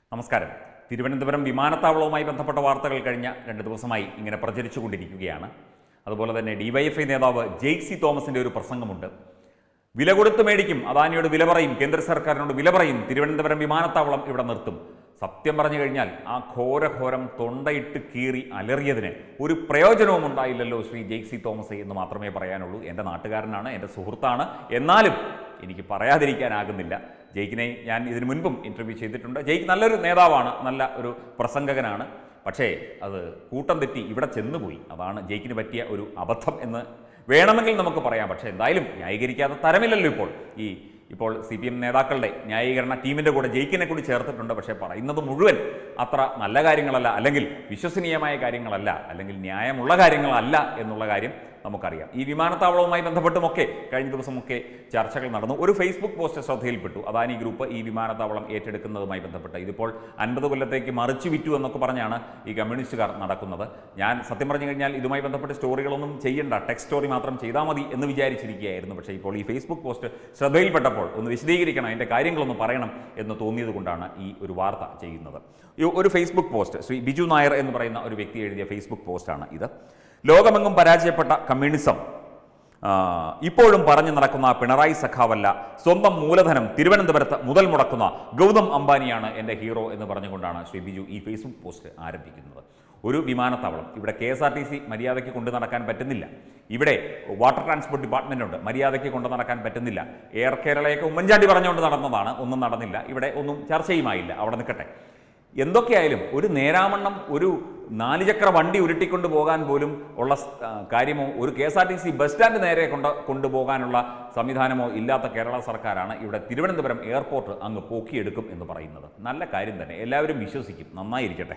നമസ്കാരം തിരുവനന്തപുരം വിമാനത്താവളവുമായി ബന്ധപ്പെട്ട വാർത്തകൾ കഴിഞ്ഞ രണ്ട് ദിവസമായി ഇങ്ങനെ പ്രചരിച്ചുകൊണ്ടിരിക്കുകയാണ് അതുപോലെ തന്നെ ഡിവൈഎഫ്ഐ നേതാവ് ജെയ്സി തോമസിന്റെ ഒരു പ്രസംഗമുണ്ട് വില കൊടുത്ത് മേടിക്കും അദാനിയോട് വില പറയും കേന്ദ്ര സർക്കാരിനോട് വില പറയും തിരുവനന്തപുരം വിമാനത്താവളം ഇവിടെ നിർത്തും സത്യം പറഞ്ഞു കഴിഞ്ഞാൽ ആ ഘോരഘോരം തൊണ്ടയിട്ട് കീറി അലറിയതിന് ഒരു പ്രയോജനവും ഉണ്ടായില്ലല്ലോ ശ്രീ ജെയ്സി തോമസ് എന്ന് മാത്രമേ പറയാനുള്ളൂ എൻ്റെ നാട്ടുകാരനാണ് എൻ്റെ സുഹൃത്താണ് എന്നാലും എനിക്ക് പറയാതിരിക്കാനാകുന്നില്ല ജയ്ക്കിനെ ഞാൻ ഇതിനു മുൻപും ഇൻ്റർവ്യൂ ചെയ്തിട്ടുണ്ട് ജയ്ക്ക് നല്ലൊരു നേതാവാണ് നല്ല ഒരു പ്രസംഗകനാണ് പക്ഷേ അത് കൂട്ടം തെറ്റി ഇവിടെ ചെന്നുപോയി അതാണ് ജയ്ക്കിന് പറ്റിയ ഒരു അബദ്ധം എന്ന് വേണമെങ്കിൽ നമുക്ക് പറയാം പക്ഷേ എന്തായാലും ന്യായീകരിക്കാത്ത തരമില്ലല്ലോ ഇപ്പോൾ ഈ ഇപ്പോൾ സി പി എം നേതാക്കളുടെ ന്യായീകരണ ടീമിൻ്റെ കൂടെ ജയിക്കിനെ കൂടി ചേർത്തിട്ടുണ്ട് പക്ഷേ പറയുന്നത് മുഴുവൻ അത്ര നല്ല കാര്യങ്ങളല്ല അല്ലെങ്കിൽ വിശ്വസനീയമായ കാര്യങ്ങളല്ല അല്ലെങ്കിൽ ന്യായമുള്ള കാര്യങ്ങളല്ല എന്നുള്ള കാര്യം നമുക്കറിയാം ഈ വിമാനത്താവളവുമായി ബന്ധപ്പെട്ടുമൊക്കെ കഴിഞ്ഞ ദിവസമൊക്കെ ചർച്ചകൾ നടന്നു ഒരു ഫേസ്ബുക്ക് പോസ്റ്റ് ശ്രദ്ധയിൽപ്പെട്ടു അദാനി ഗ്രൂപ്പ് ഈ വിമാനത്താവളം ഏറ്റെടുക്കുന്നതുമായി ബന്ധപ്പെട്ട് ഇതിപ്പോൾ അൻപത് കൊല്ലത്തേക്ക് മറിച്ചു വിറ്റു എന്നൊക്കെ പറഞ്ഞാണ് ഈ കമ്മ്യൂണിസ്റ്റുകാർ നടക്കുന്നത് ഞാൻ സത്യം പറഞ്ഞു കഴിഞ്ഞാൽ ഇതുമായി ബന്ധപ്പെട്ട് സ്റ്റോറികളൊന്നും ചെയ്യണ്ട ടെക്സ്റ്റ് സ്റ്റോറി മാത്രം ചെയ്താൽ മതി എന്ന് വിചാരിച്ചിരിക്കുകയായിരുന്നു പക്ഷേ ഇപ്പോൾ ഈ ഫേസ്ബുക്ക് പോസ്റ്റ് ശ്രദ്ധയിൽപ്പെട്ടപ്പോൾ ഒന്ന് വിശദീകരിക്കണം അതിൻ്റെ കാര്യങ്ങളൊന്ന് പറയണം എന്ന് തോന്നിയത് കൊണ്ടാണ് ഈ ഒരു വാർത്ത ചെയ്യുന്നത് ഈ ഒരു ഫേസ്ബുക്ക് പോസ്റ്റ് ശ്രീ ബിജു നായർ എന്ന് പറയുന്ന ഒരു വ്യക്തി എഴുതിയ ഫേസ്ബുക്ക് പോസ്റ്റാണ് ഇത് ലോകമെങ്ങും പരാജയപ്പെട്ട കമ്മ്യൂണിസം ആ, ഇപ്പോഴും പറഞ്ഞു നടക്കുന്ന പിണറായി സഖാവല്ല സ്വന്തം മൂലധനം തിരുവനന്തപുരത്ത് മുതൽ മുടക്കുന്ന ഗൗതം അംബാനിയാണ് എൻ്റെ ഹീറോ എന്ന് പറഞ്ഞുകൊണ്ടാണ് ശ്രീ ബിജു ഈ ഫേസ്ബുക്ക് പോസ്റ്റ് ആരംഭിക്കുന്നത് ഒരു വിമാനത്താവളം ഇവിടെ K S R T C മര്യാദയ്ക്ക് കൊണ്ടു നടക്കാൻ പറ്റുന്നില്ല ഇവിടെ വാട്ടർ ട്രാൻസ്പോർട്ട് ഡിപ്പാർട്ട്മെൻ്റ് ഉണ്ട് മര്യാദയ്ക്ക് കൊണ്ടു നടക്കാൻ പറ്റുന്നില്ല എയർ കേരളയൊക്കെ ഉമ്മൻചാണ്ടി പറഞ്ഞുകൊണ്ട് നടന്നതാണ് ഒന്നും നടന്നില്ല ഇവിടെ ഒന്നും ചർച്ചയുമായില്ല അവിടെ നിൽക്കട്ടെ എന്തൊക്കെയായാലും ഒരു നേരാമണ്ണം ഒരു നാലുചക്ര വണ്ടി ഉരുട്ടിക്കൊണ്ട് പോകാൻ പോലും ഉള്ള സ്- ആ, കാര്യമോ ഒരു K S R T C bus stand നേരെ കൊണ്ട് കൊണ്ടുപോകാനുള്ള സംവിധാനമോ ഇല്ലാത്ത കേരള സർക്കാരാണ് ഇവിടെ തിരുവനന്തപുരം എയർപോർട്ട് അങ്ങ് പോക്കിയെടുക്കും എന്ന് പറയുന്നത് നല്ല കാര്യം തന്നെ എല്ലാവരും വിശ്വസിക്കും നന്നായിരിക്കട്ടെ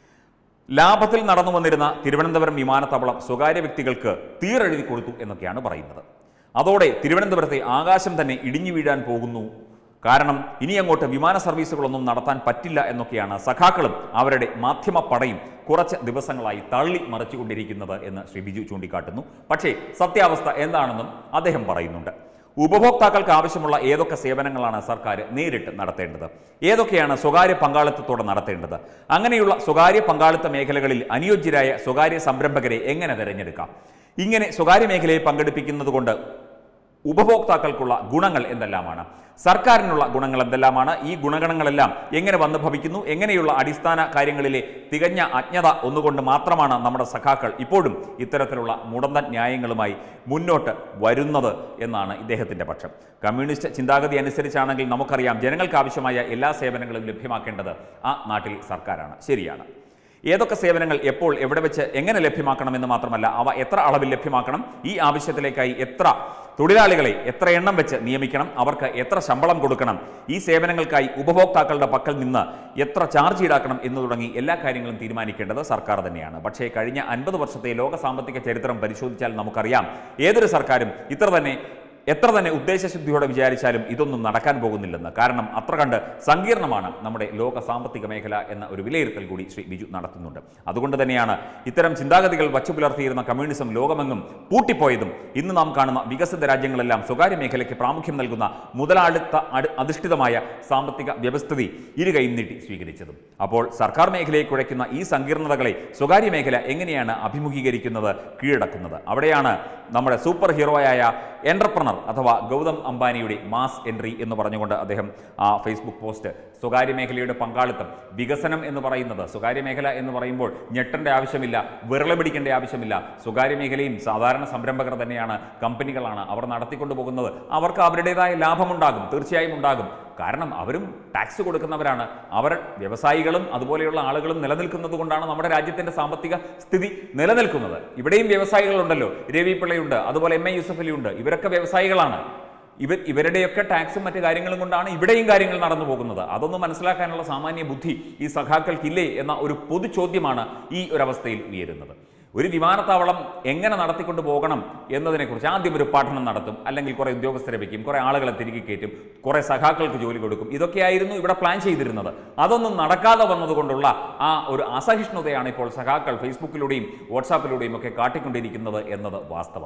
ലാഭത്തിൽ നടന്നു വന്നിരുന്ന തിരുവനന്തപുരം വിമാനത്താവളം സ്വകാര്യ വ്യക്തികൾക്ക് തീരെഴുതി കൊടുത്തു എന്നൊക്കെയാണ് പറയുന്നത് അതോടെ തിരുവനന്തപുരത്തെ ആകാശം തന്നെ ഇടിഞ്ഞു വീഴാൻ പോകുന്നു കാരണം ഇനി അങ്ങോട്ട് വിമാന സർവീസുകളൊന്നും നടത്താൻ പറ്റില്ല എന്നൊക്കെയാണ് സഖാക്കളും അവരുടെ മാധ്യമ പടയും കുറച്ച് ദിവസങ്ങളായി തള്ളി മറിച്ചുകൊണ്ടിരിക്കുന്നത് എന്ന് ശ്രീ ബിജു ചൂണ്ടിക്കാട്ടുന്നു പക്ഷേ സത്യാവസ്ഥ എന്താണെന്നും അദ്ദേഹം പറയുന്നുണ്ട് ഉപഭോക്താക്കൾക്ക് ആവശ്യമുള്ള ഏതൊക്കെ സേവനങ്ങളാണ് സർക്കാർ നേരിട്ട് നടത്തേണ്ടത് ഏതൊക്കെയാണ് സ്വകാര്യ പങ്കാളിത്തത്തോടെ നടത്തേണ്ടത് അങ്ങനെയുള്ള സ്വകാര്യ പങ്കാളിത്ത മേഖലകളിൽ അനുയോജ്യരായ സ്വകാര്യ സംരംഭകരെ എങ്ങനെ തിരഞ്ഞെടുക്കാം ഇങ്ങനെ സ്വകാര്യ മേഖലയെ പങ്കെടുപ്പിക്കുന്നത് കൊണ്ട് ഉപഭോക്താക്കൾക്കുള്ള ഗുണങ്ങൾ എന്തെല്ലാമാണ് സർക്കാരിനുള്ള ഗുണങ്ങൾ എന്തെല്ലാമാണ് ഈ ഗുണഗണങ്ങളെല്ലാം എങ്ങനെ വന്നു ഭവിക്കുന്നു എങ്ങനെയുള്ള അടിസ്ഥാന കാര്യങ്ങളിലെ തികഞ്ഞ അജ്ഞത ഒന്നുകൊണ്ട് മാത്രമാണ് നമ്മുടെ സഖാക്കൾ ഇപ്പോഴും ഇത്തരത്തിലുള്ള മുടന്തൻ ന്യായങ്ങളുമായി മുന്നോട്ട് വരുന്നത് എന്നാണ് ഇദ്ദേഹത്തിൻ്റെ പക്ഷം കമ്മ്യൂണിസ്റ്റ് ചിന്താഗതി അനുസരിച്ചാണെങ്കിൽ നമുക്കറിയാം ജനങ്ങൾക്ക് ആവശ്യമായ എല്ലാ സേവനങ്ങളും ലഭ്യമാക്കേണ്ടത് ആ നാട്ടിൽ സർക്കാരാണ് ശരിയാണ് ഏതൊക്കെ സേവനങ്ങൾ എപ്പോൾ എവിടെ വെച്ച് എങ്ങനെ ലഭ്യമാക്കണമെന്ന് മാത്രമല്ല അവ എത്ര അളവിൽ ലഭ്യമാക്കണം ഈ ആവശ്യത്തിലേക്കായി എത്ര തൊഴിലാളികളെ എത്ര എണ്ണം വെച്ച് നിയമിക്കണം അവർക്ക് എത്ര ശമ്പളം കൊടുക്കണം ഈ സേവനങ്ങൾക്കായി ഉപഭോക്താക്കളുടെ പക്കൽ നിന്ന് എത്ര ചാർജ് ഈടാക്കണം എന്ന് തുടങ്ങി എല്ലാ കാര്യങ്ങളും തീരുമാനിക്കേണ്ടത് സർക്കാർ തന്നെയാണ് പക്ഷേ കഴിഞ്ഞ അൻപത് വർഷത്തെ ലോക സാമ്പത്തിക ചരിത്രം പരിശോധിച്ചാൽ നമുക്കറിയാം ഏതൊരു സർക്കാരും ഇത്ര തന്നെ എത്ര തന്നെ ഉദ്ദേശശുദ്ധിയോടെ വിചാരിച്ചാലും ഇതൊന്നും നടക്കാൻ പോകുന്നില്ലെന്ന് കാരണം അത്ര കണ്ട് സങ്കീർണമാണ് നമ്മുടെ ലോക സാമ്പത്തിക മേഖല എന്ന ഒരു വിലയിരുത്തൽ കൂടി ശ്രീ ബിജു നടത്തുന്നുണ്ട് അതുകൊണ്ട് തന്നെയാണ് ഇത്തരം ചിന്താഗതികൾ വച്ചു പുലർത്തിയിരുന്ന കമ്മ്യൂണിസം ലോകമെങ്ങും പൂട്ടിപ്പോയതും ഇന്ന് നാം കാണുന്ന വികസിത രാജ്യങ്ങളെല്ലാം സ്വകാര്യ മേഖലയ്ക്ക് പ്രാമുഖ്യം നൽകുന്ന മുതലാളിത്ത അടി- അധിഷ്ഠിതമായ സാമ്പത്തിക വ്യവസ്ഥിതി ഇരുകൈയും നീട്ടി സ്വീകരിച്ചതും അപ്പോൾ സർക്കാർ മേഖലയെ കുഴയ്ക്കുന്ന ഈ സങ്കീർണതകളെ സ്വകാര്യ മേഖല എങ്ങനെയാണ് അഭിമുഖീകരിക്കുന്നത് കീഴടക്കുന്നത് അവിടെയാണ് നമ്മുടെ സൂപ്പർ ഹീറോയായ എന്റർപ്രണർ അഥവാ ഗൗതം അംബാനിയുടെ മാസ് എൻട്രി എന്ന് പറഞ്ഞുകൊണ്ട് അദ്ദേഹം ആ ഫേസ്ബുക്ക് പോസ്റ്റ് സ്വകാര്യ മേഖലയുടെ പങ്കാളിത്തം വികസനം എന്ന് പറയുന്നത് സ്വകാര്യ മേഖല എന്ന് പറയുമ്പോൾ ഞെട്ടേണ്ട ആവശ്യമില്ല വിരള പിടിക്കേണ്ട ആവശ്യമില്ല സ്വകാര്യ മേഖലയും സാധാരണ സംരംഭകർ തന്നെയാണ് കമ്പനികളാണ് അവർ നടത്തിക്കൊണ്ടു പോകുന്നത് അവർക്ക് അവരുടേതായ ലാഭമുണ്ടാകും തീർച്ചയായും ഉണ്ടാകും കാരണം അവരും ടാക്സ് കൊടുക്കുന്നവരാണ് അവർ വ്യവസായികളും അതുപോലെയുള്ള ആളുകളും നിലനിൽക്കുന്നത് കൊണ്ടാണ് നമ്മുടെ രാജ്യത്തിന്റെ സാമ്പത്തിക സ്ഥിതി നിലനിൽക്കുന്നത് ഇവിടെയും വ്യവസായികളുണ്ടല്ലോ രവി പിള്ളയുണ്ട് അതുപോലെ എം എ യൂസഫലിയുണ്ട് ഇവരൊക്കെ വ്യവസായികളാണ് ഇവർ ഇവരുടെയൊക്കെ ടാക്സും മറ്റു കാര്യങ്ങളും കൊണ്ടാണ് ഇവിടെയും കാര്യങ്ങൾ നടന്നു പോകുന്നത് അതൊന്നും മനസ്സിലാക്കാനുള്ള സാമാന്യ ബുദ്ധി ഈ സഖാക്കൾക്കില്ലേ എന്ന ഒരു പൊതു ചോദ്യമാണ് ഈ ഒരവസ്ഥയിൽ ഉയരുന്നത് ഒരു വിമാനത്താവളം എങ്ങനെ നടത്തിക്കൊണ്ട് പോകണം എന്നതിനെക്കുറിച്ച് ആദ്യം ഒരു പഠനം നടത്തും അല്ലെങ്കിൽ കുറേ ഉദ്യോഗസ്ഥരെ വയ്ക്കും കുറേ ആളുകളെ തിരികെ കയറ്റും കുറേ സഖാക്കൾക്ക് ജോലി കൊടുക്കും ഇതൊക്കെയായിരുന്നു ഇവിടെ പ്ലാൻ ചെയ്തിരുന്നത് അതൊന്നും നടക്കാതെ വന്നതുകൊണ്ടുള്ള ആ ഒരു അസഹിഷ്ണുതയാണ് ഇപ്പോൾ സഖാക്കൾ ഫേസ്ബുക്കിലൂടെയും വാട്സാപ്പിലൂടെയും ഒക്കെ കാട്ടിക്കൊണ്ടിരിക്കുന്നത് എന്നത് വാസ്തവം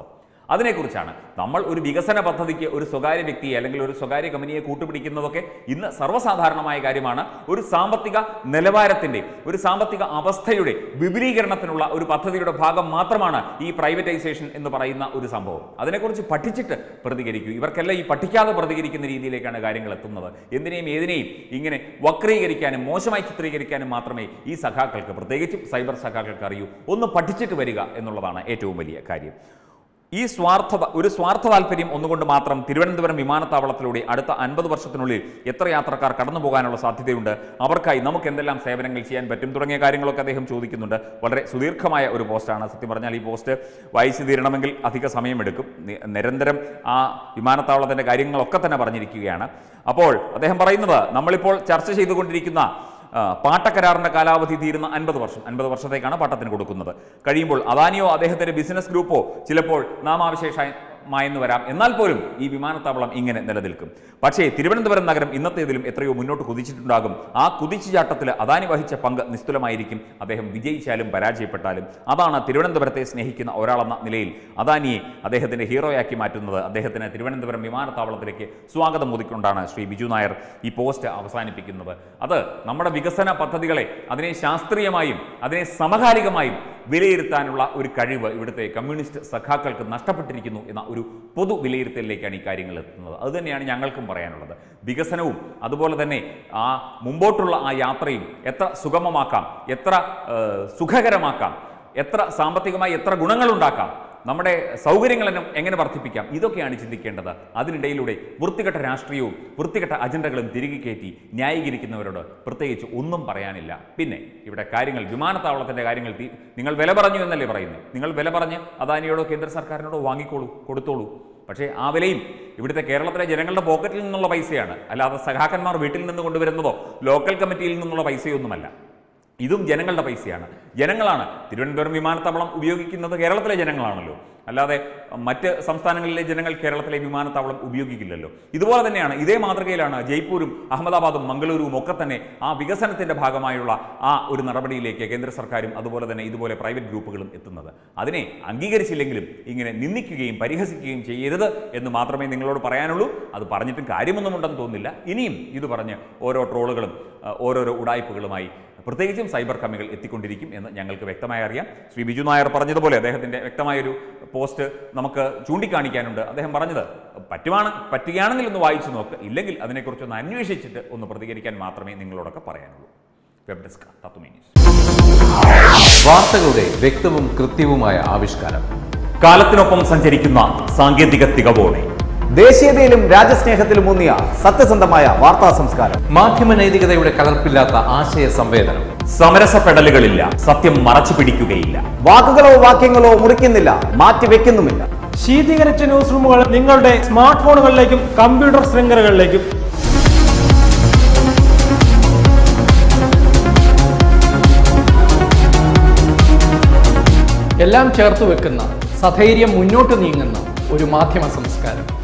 അതിനെക്കുറിച്ചാണ് നമ്മൾ ഒരു വികസന പദ്ധതിക്ക് ഒരു സ്വകാര്യ വ്യക്തിയെ അല്ലെങ്കിൽ ഒരു സ്വകാര്യ കമ്പനിയെ കൂട്ടുപിടിക്കുന്നതൊക്കെ ഇന്ന് സർവ്വസാധാരണമായ കാര്യമാണ് ഒരു സാമ്പത്തിക നിലവാരത്തിൻ്റെ ഒരു സാമ്പത്തിക അവസ്ഥയുടെ വിപുലീകരണത്തിനുള്ള ഒരു പദ്ധതിയുടെ ഭാഗം മാത്രമാണ് ഈ പ്രൈവറ്റൈസേഷൻ എന്ന് പറയുന്ന ഒരു സംഭവം അതിനെക്കുറിച്ച് പഠിച്ചിട്ട് പ്രതികരിക്കൂ ഇവർക്കെല്ലാം ഈ പഠിക്കാതെ പ്രതികരിക്കുന്ന രീതിയിലേക്കാണ് കാര്യങ്ങൾ എത്തുന്നത് എന്തിനേയും ഏതിനേയും ഇങ്ങനെ വക്രീകരിക്കാനും മോശമായി ചിത്രീകരിക്കാനും മാത്രമേ ഈ സഖാക്കൾക്ക് പ്രത്യേകിച്ചും സൈബർ സഖാക്കൾക്ക് അറിയൂ ഒന്ന് പഠിച്ചിട്ട് വരിക എന്നുള്ളതാണ് ഏറ്റവും വലിയ കാര്യം ഈ സ്വാർത്ഥത ഒരു സ്വാർത്ഥ താല്പര്യം ഒന്നുകൊണ്ട് മാത്രം തിരുവനന്തപുരം വിമാനത്താവളത്തിലൂടെ അടുത്ത അൻപത് വർഷത്തിനുള്ളിൽ എത്ര യാത്രക്കാർ കടന്നു പോകാനുള്ള സാധ്യതയുണ്ട് അവർക്കായി നമുക്ക് എന്തെല്ലാം സേവനങ്ങൾ ചെയ്യാൻ പറ്റും തുടങ്ങിയ കാര്യങ്ങളൊക്കെ അദ്ദേഹം ചോദിക്കുന്നുണ്ട് വളരെ സുദീർഘമായ ഒരു പോസ്റ്റാണ് സത്യം പറഞ്ഞാൽ ഈ പോസ്റ്റ് വായിച്ചു തീരണമെങ്കിൽ അധിക സമയമെടുക്കും നി- നിരന്തരം ആ വിമാനത്താവളത്തിൻ്റെ കാര്യങ്ങളൊക്കെ തന്നെ പറഞ്ഞിരിക്കുകയാണ് അപ്പോൾ അദ്ദേഹം പറയുന്നത് നമ്മളിപ്പോൾ ചർച്ച ചെയ്തുകൊണ്ടിരിക്കുന്ന ആ, പാട്ടക്കരാറിന്റെ കാലാവധി തീരുന്ന അൻപത് വർഷം അൻപത് വർഷത്തേക്കാണ് പാട്ടത്തിന് കൊടുക്കുന്നത് കഴിയുമ്പോൾ അദാനിയോ അദ്ദേഹത്തിന്റെ ബിസിനസ് ഗ്രൂപ്പോ ചിലപ്പോൾ നാമാവിശേഷമായെന്ന് വരാം എന്നാൽ പോലും ഈ വിമാനത്താവളം ഇങ്ങനെ നിലനിൽക്കും പക്ഷേ തിരുവനന്തപുരം നഗരം ഇന്നത്തേതിലും എത്രയോ മുന്നോട്ട് കുതിച്ചിട്ടുണ്ടാകും ആ കുതിച്ചുചാട്ടത്തിൽ അദാനി വഹിച്ച പങ്ക് നിസ്തുലമായിരിക്കും അദ്ദേഹം വിജയിച്ചാലും പരാജയപ്പെട്ടാലും അതാണ് തിരുവനന്തപുരത്തെ സ്നേഹിക്കുന്ന ഒരാളെന്ന നിലയിൽ അദാനിയെ അദ്ദേഹത്തിന്റെ ഹീറോയാക്കി മാറ്റുന്നത് അദ്ദേഹത്തിന് തിരുവനന്തപുരം വിമാനത്താവളത്തിലേക്ക് സ്വാഗതം ഒതുക്കൊണ്ടാണ് ശ്രീ ബിജു നായർ ഈ പോസ്റ്റ് അവസാനിപ്പിക്കുന്നത് അത് നമ്മുടെ വികസന പദ്ധതികളെ അതിനെ ശാസ്ത്രീയമായും അതിനെ സമകാലികമായും വിലയിരുത്താനുള്ള ഒരു കഴിവ് ഇവിടുത്തെ കമ്മ്യൂണിസ്റ്റ് സഖാക്കൾക്ക് നഷ്ടപ്പെട്ടിരിക്കുന്നു എന്ന ഒരു പൊതു വിലയിരുത്തലിലേക്കാണ് ഈ കാര്യങ്ങൾ എത്തുന്നത് അതുതന്നെയാണ് ഞങ്ങൾക്കും പറയാനുള്ളത് വികസനവും അതുപോലെ തന്നെ ആ മുമ്പോട്ടുള്ള ആ യാത്രയും എത്ര സുഗമമാക്കാം എത്ര ഏഹ്, സുഖകരമാക്കാം എത്ര സാമ്പത്തികമായി എത്ര ഗുണങ്ങളുണ്ടാക്കാം നമ്മുടെ സൗകര്യങ്ങളെല്ലാം എങ്ങനെ വർദ്ധിപ്പിക്കാം ഇതൊക്കെയാണ് ചിന്തിക്കേണ്ടത് അതിനിടയിലൂടെ വൃത്തികെട്ട രാഷ്ട്രീയവും വൃത്തികെട്ട അജണ്ടകളും തിരികെ കയറ്റി ന്യായീകരിക്കുന്നവരോട് പ്രത്യേകിച്ച് ഒന്നും പറയാനില്ല പിന്നെ ഇവിടെ കാര്യങ്ങൾ വിമാനത്താവളത്തിൻ്റെ കാര്യങ്ങൾ തി- നിങ്ങൾ വില പറഞ്ഞു എന്നല്ലേ പറയുന്നത് നിങ്ങൾ വില പറഞ്ഞ് അദാനിയോടോ കേന്ദ്ര സർക്കാരിനോടോ വാങ്ങിക്കോളൂ കൊടുത്തോളൂ പക്ഷേ ആ വിലയും ഇവിടുത്തെ കേരളത്തിലെ ജനങ്ങളുടെ പോക്കറ്റിൽ നിന്നുള്ള പൈസയാണ് അല്ലാതെ സഖാക്കന്മാർ വീട്ടിൽ നിന്ന് കൊണ്ടുവരുന്നതോ ലോക്കൽ കമ്മിറ്റിയിൽ നിന്നുള്ള പൈസയൊന്നുമല്ല ഇതും ജനങ്ങളുടെ പൈസയാണ് ജനങ്ങളാണ് തിരുവനന്തപുരം വിമാനത്താവളം ഉപയോഗിക്കുന്നത് കേരളത്തിലെ ജനങ്ങളാണല്ലോ അല്ലാതെ മറ്റ് സംസ്ഥാനങ്ങളിലെ ജനങ്ങൾ കേരളത്തിലെ വിമാനത്താവളം ഉപയോഗിക്കില്ലല്ലോ ഇതുപോലെ തന്നെയാണ് ഇതേ മാതൃകയിലാണ് ജയ്പൂരും അഹമ്മദാബാദും മംഗളൂരുവും ഒക്കെ തന്നെ ആ വികസനത്തിന്റെ ഭാഗമായുള്ള ആ ഒരു നടപടിയിലേക്ക് കേന്ദ്ര സർക്കാരും അതുപോലെ തന്നെ ഇതുപോലെ പ്രൈവറ്റ് ഗ്രൂപ്പുകളും എത്തുന്നത് അതിനെ അംഗീകരിച്ചില്ലെങ്കിലും ഇങ്ങനെ നിന്ദിക്കുകയും പരിഹസിക്കുകയും ചെയ്യരുത് എന്ന് മാത്രമേ നിങ്ങളോട് പറയാനുള്ളൂ അത് പറഞ്ഞിട്ടും കാര്യമൊന്നും ഉണ്ടെന്ന് തോന്നുന്നില്ല ഇനിയും ഇത് പറഞ്ഞ് ഓരോ ട്രോളുകളും ആ, ഓരോരോ ഉടായ്പകളുമായി പ്രത്യേകിച്ചും സൈബർ കമ്മികൾ എത്തിക്കൊണ്ടിരിക്കും എന്ന് ഞങ്ങൾക്ക് വ്യക്തമായി അറിയാം ശ്രീ ബിജു നായർ പറഞ്ഞതുപോലെ അദ്ദേഹത്തിൻ്റെ വ്യക്തമായൊരു പോസ്റ്റ് നമുക്ക് ചൂണ്ടിക്കാണിക്കാനുണ്ട് അദ്ദേഹം പറഞ്ഞത് പറ്റുവാണ് പറ്റുകയാണെങ്കിൽ ഒന്ന് വായിച്ചു നോക്ക് ഇല്ലെങ്കിൽ അതിനെക്കുറിച്ചൊന്ന് അന്വേഷിച്ചിട്ട് ഒന്ന് പ്രതികരിക്കാൻ മാത്രമേ നിങ്ങളോടൊക്കെ പറയാനുള്ളൂ വെബ് ഡെസ്ക് തത്തുമേ ന്യൂസ് വാർത്തകളുടെ വ്യക്തവും കൃത്യവുമായ ആവിഷ്കാരം കാലത്തിനൊപ്പം സഞ്ചരിക്കുന്ന സാങ്കേതിക തികവോടെ ദേശീയതയിലും രാജ്യസ്നേഹത്തിലും ഊന്നിയ സത്യസന്ധമായ വാർത്താ സംസ്കാരം മാധ്യമ നൈതികതയുടെ കലർപ്പില്ലാത്ത ആശയ സംവേദനം സമരസപ്പെടലുകളില്ല സത്യം മറച്ചു പിടിക്കുകയില്ല വാക്കുകളോ വാക്യങ്ങളോ മുറിക്കുന്നില്ല മാറ്റിവെക്കുന്നുമില്ല ശീതീകരിച്ച ന്യൂസ് റൂമുകൾ നിങ്ങളുടെ സ്മാർട്ട് ഫോണുകളിലേക്കും കമ്പ്യൂട്ടർ ശൃംഖലകളിലേക്കും എല്ലാം ചേർത്ത് വെക്കുന്ന സധൈര്യം മുന്നോട്ട് നീങ്ങുന്ന ഒരു മാധ്യമ സംസ്കാരം